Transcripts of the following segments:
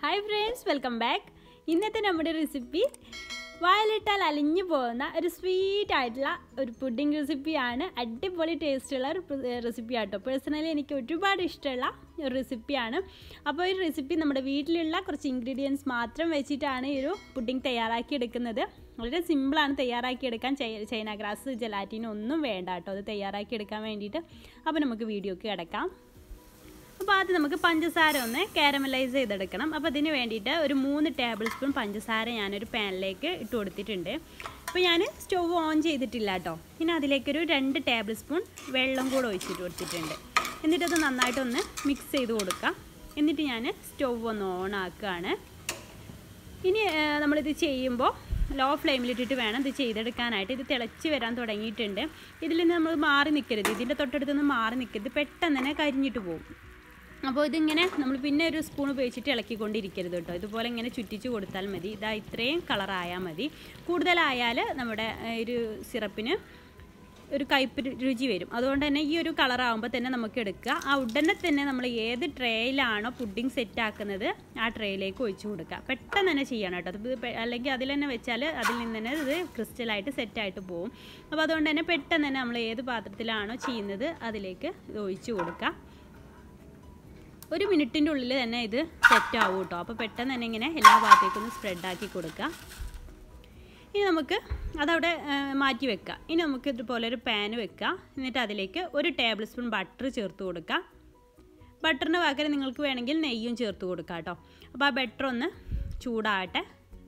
hi friends welcome back ഇന്നത്തെ നമ്മുടെ recipe വായിലിട്ടാൽ അലിഞ്ഞു പോകുന്ന ഒരു സ്വീറ്റ് ആയിട്ടുള്ള ഒരു പുഡിംഗ് റെസിപ്പിയാണ് അടിപൊളി ടേസ്റ്റുള്ള ഒരു റെസിപ്പി ആട്ടോ പേഴ്സണലി എനിക്ക് ഒരുപാട് ഇഷ്ടമുള്ള ഒരു റെസിപ്പിയാണ് അപ്പോൾ ഈ റെസിപ്പി നമ്മുടെ വീട്ടിലുള്ള കുറച്ച് ഇൻഗ്രീഡിയൻസ് മാത്രം വെച്ചിട്ടാണ് ഈ ഒരു പുഡിംഗ് തയ്യാറാക്കി എടുക്കുന്നത് വളരെ സിമ്പിളാണ് തയ്യാറാക്കി എടുക്കാൻ ചൈന ഗ്രാസ് ജലാറ്റിനും ഒന്നും വേണ്ട കേട്ടോ അത് തയ്യാറാക്കി എടുക്കാൻ വേണ്ടിയിട്ട് അപ്പോൾ നമുക്ക് വീഡിയോക്ക് കിടക്കാം അപ്പോൾ ആദ്യം നമുക്ക് പഞ്ചസാര ഒന്ന് കാരമലൈസ് ചെയ്തെടുക്കണം അപ്പോൾ അതിന് വേണ്ടിയിട്ട് ഒരു മൂന്ന് ടേബിൾ സ്പൂൺ പഞ്ചസാര ഞാനൊരു പാനിലേക്ക് ഇട്ട് കൊടുത്തിട്ടുണ്ട് അപ്പോൾ ഞാൻ സ്റ്റവ് ഓൺ ചെയ്തിട്ടില്ല കേട്ടോ പിന്നെ അതിലേക്കൊരു രണ്ട് ടേബിൾ സ്പൂൺ വെള്ളം കൂടെ ഒഴിച്ചിട്ട് കൊടുത്തിട്ടുണ്ട് എന്നിട്ടത് നന്നായിട്ടൊന്ന് മിക്സ് ചെയ്ത് കൊടുക്കാം എന്നിട്ട് ഞാൻ സ്റ്റവ് ഒന്ന് ഓൺ ആക്കുകയാണ് ഇനി നമ്മളിത് ചെയ്യുമ്പോൾ ലോ ഫ്ലെയിമിലിട്ടിട്ട് വേണം ഇത് ചെയ്തെടുക്കാനായിട്ട് ഇത് തിളച്ച് വരാൻ തുടങ്ങിയിട്ടുണ്ട് ഇതിൽ നിന്ന് നമ്മൾ മാറി നിൽക്കരുത് ഇതിൻ്റെ തൊട്ടടുത്തൊന്നും മാറി നിൽക്കരുത് പെട്ടെന്ന് തന്നെ കരിഞ്ഞിട്ട് പോകും അപ്പോൾ ഇതിങ്ങനെ നമ്മൾ പിന്നെ ഒരു സ്പൂൺ ഉപയോഗിച്ചിട്ട് ഇളക്കിക്കൊണ്ടിരിക്കരുത് കേട്ടോ ഇതുപോലെ ഇങ്ങനെ ചുറ്റിച്ച് കൊടുത്താൽ മതി ഇതാ ഇത്രയും കളറായാൽ മതി കൂടുതലായാൽ നമ്മുടെ ഒരു സിറപ്പിന് ഒരു കയ്പ് രുചി വരും അതുകൊണ്ട് തന്നെ ഈ ഒരു കളറാകുമ്പോൾ തന്നെ നമുക്ക് എടുക്കുക ആ ഉടനെ തന്നെ നമ്മൾ ഏത് ട്രേയിലാണോ പുഡിംഗ് സെറ്റ് ആക്കുന്നത് ആ ട്രേയിലേക്ക് ഒഴിച്ചു കൊടുക്കുക പെട്ടെന്ന് തന്നെ ചെയ്യണം കേട്ടോ അത് അല്ലെങ്കിൽ അതിൽ തന്നെ വെച്ചാൽ അതിൽ നിന്ന് തന്നെ ഇത് ക്രിസ്റ്റലായിട്ട് സെറ്റായിട്ട് പോകും അപ്പോൾ അതുകൊണ്ട് തന്നെ പെട്ടെന്ന് തന്നെ നമ്മൾ ഏത് പാത്രത്തിലാണോ ചെയ്യുന്നത് അതിലേക്ക് ഇത് ഒഴിച്ചു കൊടുക്കുക ഒരു മിനിറ്റിൻ്റെ ഉള്ളിൽ തന്നെ ഇത് സെറ്റ് ആവും കേട്ടോ അപ്പോൾ പെട്ടെന്ന് തന്നെ ഇങ്ങനെ എല്ലാ ഭാഗത്തേക്കും ഒന്ന് സ്പ്രെഡാക്കി കൊടുക്കുക ഇനി നമുക്ക് അതവിടെ മാറ്റി വെക്കുക ഇനി നമുക്ക് ഇതുപോലെ ഒരു പാന് വെക്കുക എന്നിട്ട് അതിലേക്ക് ഒരു ടേബിൾ സ്പൂൺ ബട്ടർ ചേർത്ത് കൊടുക്കുക ബട്ടറിന് പകരം നിങ്ങൾക്ക് വേണമെങ്കിൽ നെയ്യും ചേർത്ത് കൊടുക്കുക കേട്ടോ അപ്പോൾ ആ ബട്ടർ ഒന്ന് ചൂടാകട്ടെ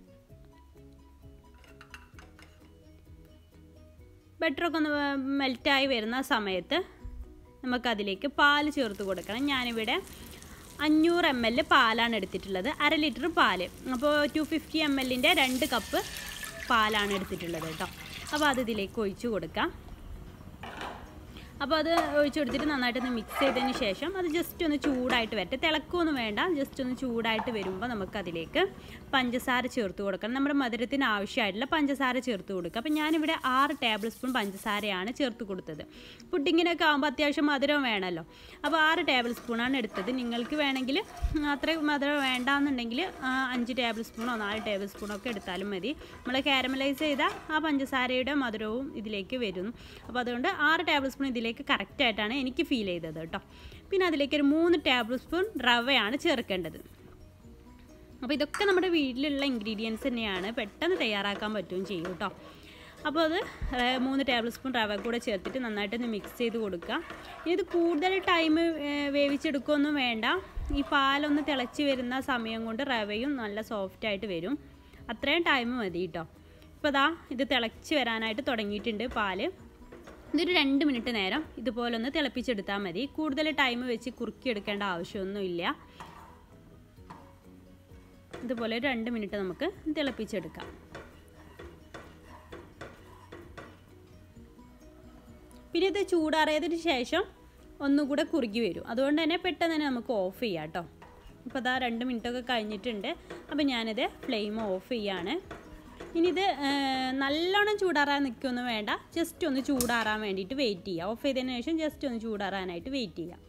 ബട്ടറൊക്കെ ഒന്ന് മെൽറ്റായി വരുന്ന സമയത്ത് നമുക്കതിലേക്ക് പാൽ ചേർത്ത് കൊടുക്കണം ഞാനിവിടെ അഞ്ഞൂറ് എം എൽ പാലാണ് എടുത്തിട്ടുള്ളത് അര ലിറ്റർ പാല് അപ്പോൾ ടു ഫിഫ്റ്റി എം എല്ലിൻ്റെ രണ്ട് കപ്പ് പാലാണ് എടുത്തിട്ടുള്ളത് കേട്ടോ അപ്പോൾ അത് ഇതിലേക്ക് ഒഴിച്ചു കൊടുക്കാം അപ്പോൾ അത് ഒഴിച്ചു കൊടുത്തിട്ട് നന്നായിട്ടൊന്ന് മിക്സ് ചെയ്തതിന് ശേഷം അത് ജസ്റ്റ് ഒന്ന് ചൂടായിട്ട് വരട്ടെ തിളക്കൊന്നും വേണ്ട ജസ്റ്റ് ഒന്ന് ചൂടായിട്ട് വരുമ്പോൾ നമുക്കതിലേക്ക് പഞ്ചസാര ചേർത്ത് കൊടുക്കണം നമ്മുടെ മധുരത്തിന് ആവശ്യമായിട്ടുള്ള പഞ്ചസാര ചേർത്ത് കൊടുക്കുക അപ്പോൾ ഞാനിവിടെ ആറ് ടേബിൾ സ്പൂൺ പഞ്ചസാരയാണ് ചേർത്ത് കൊടുത്തത് പുഡിങ്ങിനൊക്കെ ആകുമ്പോൾ അത്യാവശ്യം മധുരം വേണമല്ലോ അപ്പോൾ ആറ് ടേബിൾ സ്പൂണാണ് എടുത്തത് നിങ്ങൾക്ക് വേണമെങ്കിൽ അത്ര മധുരം വേണ്ടാന്നുണ്ടെങ്കിൽ അഞ്ച് ടേബിൾ സ്പൂണോ നാല് ടേബിൾ സ്പൂണോ ഒക്കെ എടുത്താലും മതി നമ്മൾ കാരമലൈസ് ചെയ്ത ആ പഞ്ചസാരയുടെ മധുരവും ഇതിലേക്ക് വരും അപ്പോൾ അതുകൊണ്ട് ആറ് ടേബിൾ സ്പൂൺ ഇതിലേക്ക് ഇതിലേക്ക് കറക്റ്റായിട്ടാണ് എനിക്ക് ഫീൽ ചെയ്തത് കേട്ടോ പിന്നെ അതിലേക്ക് ഒരു മൂന്ന് ടേബിൾ സ്പൂൺ റവയാണ് ചേർക്കേണ്ടത് അപ്പോൾ ഇതൊക്കെ നമ്മുടെ വീട്ടിലുള്ള ഇൻഗ്രീഡിയൻസ് തന്നെയാണ് പെട്ടെന്ന് തയ്യാറാക്കാൻ പറ്റുകയും ചെയ്യും കേട്ടോ അപ്പോൾ അത് മൂന്ന് ടേബിൾ സ്പൂൺ റവ കൂടെ ചേർത്തിട്ട് നന്നായിട്ടൊന്ന് മിക്സ് ചെയ്ത് കൊടുക്കുക ഇത് കൂടുതൽ ടൈം വേവിച്ചെടുക്കുകയൊന്നും വേണ്ട ഈ പാലൊന്ന് തിളച്ച് വരുന്ന സമയം കൊണ്ട് റവയും നല്ല സോഫ്റ്റായിട്ട് വരും അത്രയും ടൈം മതി കേട്ടോ ഇപ്പോൾ ഇതാ ഇത് തിളച്ച് വരാനായിട്ട് തുടങ്ങിയിട്ടുണ്ട് പാല് ഇതൊരു രണ്ട് മിനിറ്റ് നേരം ഇതുപോലെ ഒന്ന് തിളപ്പിച്ചെടുത്താൽ മതി കൂടുതൽ ടൈം വെച്ച് കുറുക്കിയെടുക്കേണ്ട ആവശ്യമൊന്നുമില്ല ഇതുപോലെ ഒരു രണ്ട് മിനിറ്റ് നമുക്ക് തിളപ്പിച്ചെടുക്കാം പിന്നെ ഇത് ചൂടാറിയതിന് ശേഷം ഒന്നുകൂടെ കുറുകി വരും അതുകൊണ്ട് തന്നെ പെട്ടെന്ന് തന്നെ നമുക്ക് ഓഫ് ചെയ്യാം കേട്ടോ അപ്പോൾ അതാ രണ്ട് മിനിറ്റൊക്കെ കഴിഞ്ഞിട്ടുണ്ട് അപ്പോൾ ഞാനിത് ഫ്ലെയിം ഓഫ് ചെയ്യാണ് ഇനി ഇത് നല്ലോണം ചൂടാറാൻ നിൽക്കൊന്നും വേണ്ട ജസ്റ്റ് ഒന്ന് ചൂടാറാൻ വേണ്ടിയിട്ട് വെയിറ്റ് ചെയ്യുക ഓഫ് ചെയ്തതിന് ശേഷം ജസ്റ്റ് ഒന്ന് ചൂടാറാനായിട്ട് വെയിറ്റ് ചെയ്യുക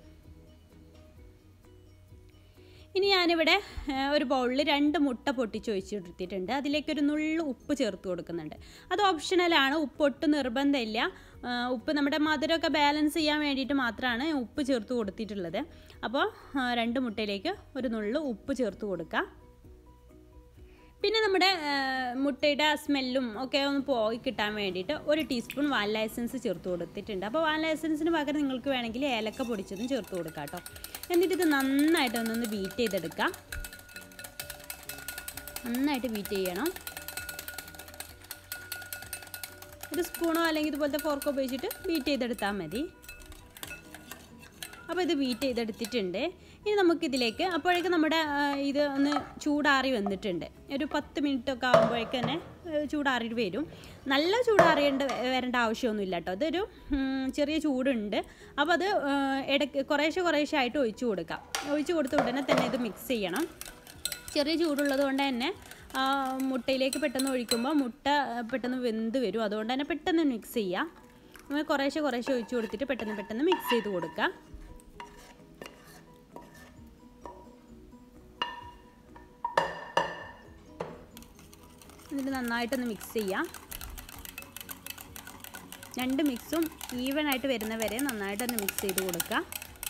ഇനി ഞാനിവിടെ ഒരു ബൗളിൽ രണ്ട് മുട്ട പൊട്ടിച്ച് ഒഴിച്ചെടുത്തിട്ടുണ്ട് അതിലേക്ക് ഒരു നുള്ളു ഉപ്പ് ചേർത്ത് കൊടുക്കുന്നുണ്ട് അത് ഓപ്ഷണലാണ് ഉപ്പ് ഒട്ടും നിർബന്ധമില്ല ഉപ്പ് നമ്മുടെ മധുരമൊക്കെ ബാലൻസ് ചെയ്യാൻ വേണ്ടിയിട്ട് മാത്രമാണ് ഉപ്പ് ചേർത്ത് കൊടുത്തിട്ടുള്ളത് അപ്പോൾ രണ്ട് മുട്ടയിലേക്ക് ഒരു നുള്ളു ഉപ്പ് ചേർത്ത് കൊടുക്കുക പിന്നെ നമ്മുടെ മുട്ടയുടെ ആ സ്മെല്ലും ഒക്കെ ഒന്ന് പോയി കിട്ടാൻ വേണ്ടിയിട്ട് ഒരു ടീസ്പൂൺ വാനില എസൻസ് ചേർത്ത് കൊടുത്തിട്ടുണ്ട് അപ്പോൾ വാനില എസൻസിന് പകരം നിങ്ങൾക്ക് വേണമെങ്കിൽ ഏലക്ക പൊടിച്ചതും ചേർത്ത് കൊടുക്കാം കേട്ടോ എന്നിട്ട് ഇത് നന്നായിട്ട് ഒന്നൊന്ന് ബീറ്റ് ചെയ്തെടുക്കാം നന്നായിട്ട് ബീറ്റ് ചെയ്യണം ഒരു സ്പൂണോ അല്ലെങ്കിൽ ഇതുപോലത്തെ ഫോർക്കോ ഉപയോഗിച്ചിട്ട് ബീറ്റ് ചെയ്തെടുത്താൽ മതി അപ്പോൾ ഇത് ബീറ്റ് ചെയ്തെടുത്തിട്ടുണ്ട് ഇനി നമുക്കിതിലേക്ക് അപ്പോഴേക്കും നമ്മുടെ ഇത് ഒന്ന് ചൂടാറി വന്നിട്ടുണ്ട് ഒരു പത്ത് മിനിറ്റ് ഒക്കെ ആകുമ്പോഴേക്ക് തന്നെ ചൂടാറി വരും നല്ല ചൂടാറിയേണ്ട വരേണ്ട ആവശ്യമൊന്നുമില്ല കേട്ടോ അതൊരു ചെറിയ ചൂടുണ്ട് അപ്പോൾ അത് ഇടയ്ക്ക് കുറേശ്ശെ കുറേശ്ശെ ആയിട്ട് ഒഴിച്ചു കൊടുക്കാം ഒഴിച്ചു കൊടുത്ത ഉടനെ തന്നെ ഇത് മിക്സ് ചെയ്യണം ചെറിയ ചൂടുള്ളത് കൊണ്ട് തന്നെ മുട്ടയിലേക്ക് പെട്ടെന്ന് ഒഴിക്കുമ്പോൾ മുട്ട പെട്ടെന്ന് വെന്ത് വരും അതുകൊണ്ട് തന്നെ പെട്ടെന്ന് മിക്സ് ചെയ്യാം നമ്മൾ കുറേശ്ശെ കുറേശ്ശെ ഒഴിച്ചു കൊടുത്തിട്ട് പെട്ടെന്ന് പെട്ടെന്ന് മിക്സ് ചെയ്ത് കൊടുക്കുക എന്നിട്ട് നന്നായിട്ടൊന്ന് മിക്സ് ചെയ്യാം രണ്ട് മിക്സും ഈവൺ ആയിട്ട് വരുന്ന വരെ നന്നായിട്ടൊന്ന് മിക്സ് ചെയ്ത് കൊടുക്കുക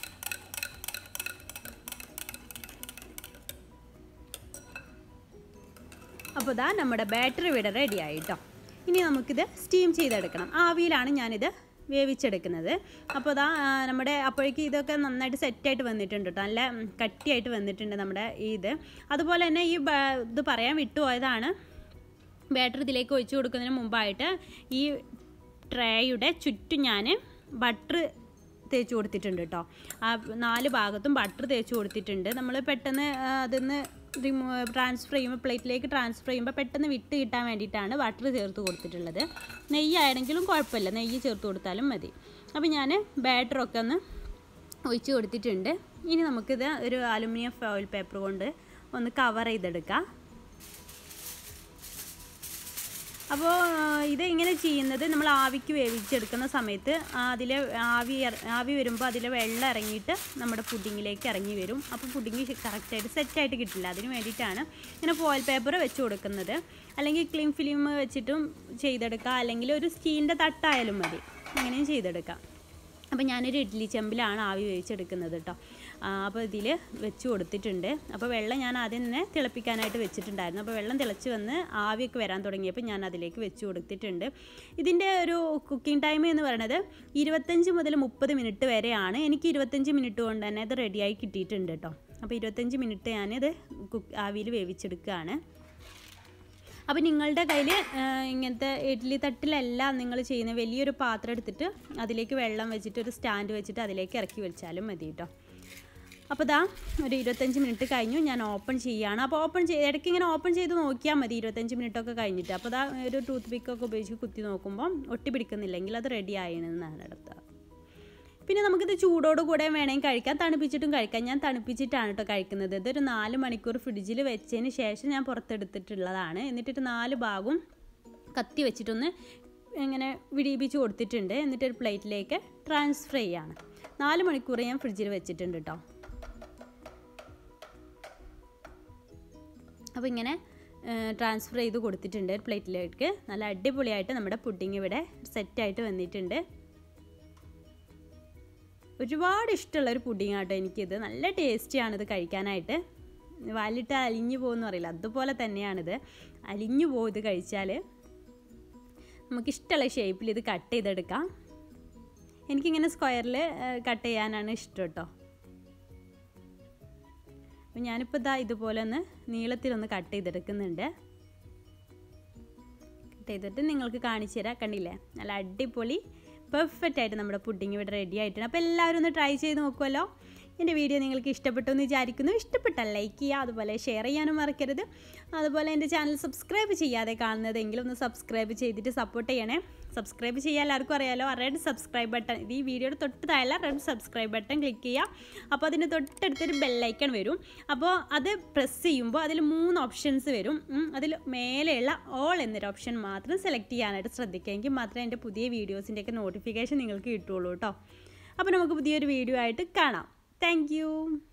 അപ്പോൾ ഇതാ നമ്മുടെ ബാറ്ററി ഇവിടെ റെഡി ആയിട്ടോ ഇനി നമുക്കിത് സ്റ്റീം ചെയ്തെടുക്കണം ആവിയിലാണ് ഞാനിത് വേവിച്ചെടുക്കുന്നത് അപ്പോൾ ഇതാ ആ, നമ്മുടെ അപ്പോഴേക്ക് ഇതൊക്കെ നന്നായിട്ട് സെറ്റായിട്ട് വന്നിട്ടുണ്ട് കേട്ടോ നല്ല ഉം, കട്ടിയായിട്ട് വന്നിട്ടുണ്ട് നമ്മുടെ ഈ ഇത് അതുപോലെ തന്നെ ഈ ബ- ഇത് പറയാൻ വിട്ടുപോയതാണ് ബാറ്ററി ഇതിലേക്ക് ഒഴിച്ചു കൊടുക്കുന്നതിന് മുമ്പായിട്ട് ഈ ട്രേയുടെ ചുറ്റും ഞാൻ ബട്ടർ തേച്ച് കൊടുത്തിട്ടുണ്ട് കേട്ടോ ആ നാല് ഭാഗത്തും ബട്ടർ തേച്ച് കൊടുത്തിട്ടുണ്ട് നമ്മൾ പെട്ടെന്ന് ആ, അതിന്ന് റിമൂ ട്രാൻസ്ഫർ ചെയ്യുമ്പോൾ പ്ലേറ്റിലേക്ക് ട്രാൻസ്ഫർ ചെയ്യുമ്പോൾ പെട്ടെന്ന് വിട്ട് കിട്ടാൻ വേണ്ടിയിട്ടാണ് ബട്ടർ ചേർത്ത് കൊടുത്തിട്ടുള്ളത് നെയ്യാണെങ്കിലും കുഴപ്പമില്ല നെയ്യ് ചേർത്ത് കൊടുത്താലും മതി അപ്പോൾ ഞാൻ ബാറ്ററൊക്കെ ഒന്ന് ഒഴിച്ച് കൊടുത്തിട്ടുണ്ട് ഇനി നമുക്കിത് ഒരു അലുമിനിയം ഫോയിൽ പേപ്പർ കൊണ്ട് ഒന്ന് കവർ ചെയ്തെടുക്കാം അപ്പോൾ ഇത് ഇങ്ങനെ ചെയ്യുന്നത് നമ്മൾ ആവിക്ക് വേവിച്ചെടുക്കുന്ന സമയത്ത് അതിൽ ആവി ഇറ- ആവി വരുമ്പോൾ അതിൽ വെള്ളം ഇറങ്ങിയിട്ട് നമ്മുടെ പുഡിങ്ങിലേക്ക് ഇറങ്ങി വരും അപ്പോൾ പുഡിങ് കറക്റ്റായിട്ട് സെറ്റായിട്ട് കിട്ടില്ല അതിന് വേണ്ടിയിട്ടാണ് ഇങ്ങനെ ഫോയിൽ പേപ്പർ വെച്ച് കൊടുക്കുന്നത് അല്ലെങ്കിൽ ക്ലീൻ ഫിലിം വെച്ചിട്ടും ചെയ്തെടുക്കാം അല്ലെങ്കിൽ ഒരു സ്റ്റീലിൻ്റെ തട്ടായാലും മതി അങ്ങനെയും ചെയ്തെടുക്കാം അപ്പോൾ ഞാനൊരു ഇഡ്ഡലി ചെമ്പിലാണ് ആവി വേവിച്ചെടുക്കുന്നത് കേട്ടോ അപ്പോൾ ഇതിൽ വെച്ച് കൊടുത്തിട്ടുണ്ട് അപ്പോൾ വെള്ളം ഞാൻ ആദ്യം തന്നെ തിളപ്പിക്കാനായിട്ട് വെച്ചിട്ടുണ്ടായിരുന്നു അപ്പോൾ വെള്ളം തിളച്ച് വന്ന് ആവിയൊക്കെ വരാൻ തുടങ്ങിയപ്പോൾ ഞാൻ അതിലേക്ക് വെച്ച് കൊടുത്തിട്ടുണ്ട് ഇതിൻ്റെ ഒരു കുക്കിംഗ് ടൈം എന്ന് പറയുന്നത് ഇരുപത്തഞ്ച് മുതൽ മുപ്പത് മിനിറ്റ് വരെയാണ് എനിക്ക് ഇരുപത്തഞ്ച് മിനിറ്റ് കൊണ്ട് തന്നെ ഇത് റെഡിയായി കിട്ടിയിട്ടുണ്ട് കേട്ടോ അപ്പോൾ ഇരുപത്തഞ്ച് മിനിറ്റ് ഞാനിത് കുക്ക് ആവിയിൽ വേവിച്ചെടുക്കുകയാണ് അപ്പോൾ നിങ്ങളുടെ കയ്യിൽ ഇങ്ങനത്തെ ഇഡ്ഡലി തട്ടിലല്ല നിങ്ങൾ ചെയ്യുന്ന വലിയൊരു പാത്രം എടുത്തിട്ട് അതിലേക്ക് വെള്ളം വെച്ചിട്ട് ഒരു സ്റ്റാൻഡ് വെച്ചിട്ട് അതിലേക്ക് ഇറക്കി വെച്ചാലും മതി കേട്ടോ അപ്പോൾ ദാ ഒരു ഇരുപത്തഞ്ച് മിനിറ്റ് കഴിഞ്ഞു ഞാൻ ഓപ്പൺ ചെയ്യുകയാണ് അപ്പോൾ ഓപ്പൺ ചെയ്ത് ഇടയ്ക്ക് ഇങ്ങനെ ഓപ്പൺ ചെയ്ത് നോക്കിയാൽ മതി ഇരുപത്തഞ്ച് മിനിറ്റ് ഒക്കെ കഴിഞ്ഞിട്ട് അപ്പോൾ ദാ ഒരു ടൂത്ത് പിക്കൊക്കെ ഉപയോഗിച്ച് കുത്തി നോക്കുമ്പോൾ ഒട്ടി പിടിക്കുന്നില്ലെങ്കിൽ അത് റെഡി ആയെന്നാണ് അടുത്ത പിന്നെ നമുക്കിത് ചൂടോട് കൂടെ വേണമെങ്കിൽ കഴിക്കാം തണുപ്പിച്ചിട്ടും കഴിക്കാം ഞാൻ തണുപ്പിച്ചിട്ടാണ് കേട്ടോ കഴിക്കുന്നത് ഇതൊരു നാല് മണിക്കൂർ ഫ്രിഡ്ജിൽ വെച്ചതിന് ശേഷം ഞാൻ പുറത്തെടുത്തിട്ടുള്ളതാണ് എന്നിട്ടൊരു നാല് ഭാഗവും കത്തി വെച്ചിട്ടൊന്ന് ഇങ്ങനെ വിടിയിപ്പിച്ച് കൊടുത്തിട്ടുണ്ട് എന്നിട്ട് ഒരു പ്ലേറ്റിലേക്ക് ട്രാൻസ്ഫർ ചെയ്യാണ് നാല് മണിക്കൂർ ഞാൻ ഫ്രിഡ്ജിൽ വെച്ചിട്ടുണ്ട് കേട്ടോ അപ്പോൾ ഇങ്ങനെ ട്രാൻസ്ഫർ ചെയ്ത് കൊടുത്തിട്ടുണ്ട് ഒരു പ്ലേറ്റിലേക്ക് നല്ല അടിപൊളിയായിട്ട് നമ്മുടെ പുഡിങ് ഇവിടെ സെറ്റായിട്ട് വന്നിട്ടുണ്ട് ഒരുപാട് ഇഷ്ടമുള്ള ഒരു പുഡിങ് ആട്ടോ എനിക്കിത് നല്ല ടേസ്റ്റിയാണ് ഇത് കഴിക്കാനായിട്ട് വാലിട്ട് അലിഞ്ഞു പോകുമെന്ന് പറയില്ല അതുപോലെ തന്നെയാണിത് അലിഞ്ഞു പോകും ഇത് കഴിച്ചാൽ നമുക്കിഷ്ടമുള്ള ഷേപ്പിൽ ഇത് കട്ട് ചെയ്തെടുക്കാം എനിക്കിങ്ങനെ സ്ക്വയറിൽ കട്ട് ചെയ്യാനാണ് ഇഷ്ടം കേട്ടോ അപ്പം ഞാനിപ്പോൾ ഇതാ ഇതുപോലെ ഒന്ന് നീളത്തിലൊന്ന് കട്ട് ചെയ്തെടുക്കുന്നുണ്ട് കട്ട് ചെയ്തിട്ട് നിങ്ങൾക്ക് കാണിച്ചു തരാം കണ്ടില്ലേ നല്ല അടിപൊളി പെർഫെക്റ്റ് ആയിട്ട് നമ്മുടെ പുഡിങ് ഇവിടെ റെഡി ആയിട്ടുണ്ട് അപ്പോൾ എല്ലാവരും ഒന്ന് ട്രൈ ചെയ്ത് നോക്കുമല്ലോ എൻ്റെ വീഡിയോ നിങ്ങൾക്ക് ഇഷ്ടപ്പെട്ടു എന്ന് വിചാരിക്കുന്നു ഇഷ്ടപ്പെട്ടാൽ ലൈക്ക് ചെയ്യുക അതുപോലെ ഷെയർ ചെയ്യാനും മറക്കരുത് അതുപോലെ എൻ്റെ ചാനൽ സബ്സ്ക്രൈബ് ചെയ്യാതെ കാണുന്നതെങ്കിലും ഒന്ന് സബ്സ്ക്രൈബ് ചെയ്തിട്ട് സപ്പോർട്ട് ചെയ്യണേ സബ്സ്ക്രൈബ് ചെയ്യാൻ എല്ലാവർക്കും അറിയാലോ റെഡ് സബ്സ്ക്രൈബ് ബട്ടൺ ഇത് ഈ വീഡിയോയുടെ തൊട്ട് താഴെ റെഡ് സബ്സ്ക്രൈബ് ബട്ടൺ ക്ലിക്ക് ചെയ്യുക അപ്പോൾ അതിൻ്റെ തൊട്ടടുത്തൊരു ബെല്ലൈക്കൺ വരും അപ്പോൾ അത് പ്രസ് ചെയ്യുമ്പോൾ അതിൽ മൂന്ന് ഓപ്ഷൻസ് വരും ഉം, അതിൽ മേലെയുള്ള ഓൾ എന്നൊരു ഓപ്ഷൻ മാത്രം സെലക്ട് ചെയ്യാനായിട്ട് ശ്രദ്ധിക്കുക എങ്കിൽ മാത്രമേ എൻ്റെ പുതിയ വീഡിയോസിൻ്റെയൊക്കെ നോട്ടിഫിക്കേഷൻ നിങ്ങൾക്ക് കിട്ടുള്ളൂ കേട്ടോ അപ്പോൾ നമുക്ക് പുതിയൊരു വീഡിയോ ആയിട്ട് കാണാം താങ്ക്